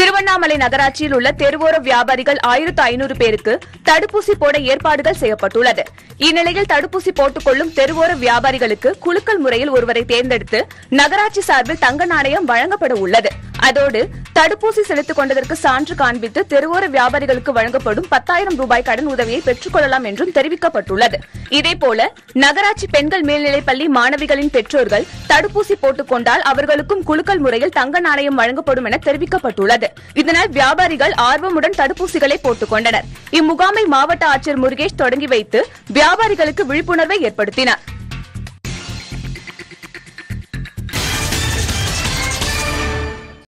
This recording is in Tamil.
திருவண்ணாமலை நகராட்சியில் உள்ள தெருவோர வியாபாரிகள் ஆயிரத்து ஐநூறு பேருக்கு தடுப்பூசி போட ஏற்பாடுகள் செய்யப்பட்டுள்ளது இந்நிலையில் தடுப்பூசி போட்டுக் கொள்ளும் தெருவோர வியாபாரிகளுக்கு குலுக்கல் முறையில் ஒருவரை தேர்ந்தெடுத்து நகராட்சி சார்பில் தங்க நாணயம் வழங்கப்பட உள்ளது அதோடு தடுப்பூசி செலுத்திக் கொண்டதற்கு சான்று காண்பித்து தெருவோர வியாபாரிகளுக்கு வழங்கப்படும் பத்தாயிரம் ரூபாய் கடன் உதவியை பெற்றுக் கொள்ளலாம் என்றும் தெரிவிக்கப்பட்டுள்ளது இதேபோல நகராட்சி பெண்கள் மேல்நிலைப் பள்ளி மாணவிகளின் பெற்றோர்கள் தடுப்பூசி போட்டுக் கொண்டால் அவர்களுக்கும் குலுக்கல் முறையில் தங்க நாணயம் வழங்கப்படும் என தெரிவிக்கப்பட்டுள்ளது இதனால் வியாபாரிகள் ஆர்வமுடன் தடுப்பூசிகளை போட்டுக் கொண்டனர் இம்முகாமை மாவட்ட ஆட்சியர் முருகேஷ் தொடங்கி வைத்து வியாபாரிகளுக்கு விழிப்புணர்வை ஏற்படுத்தினார்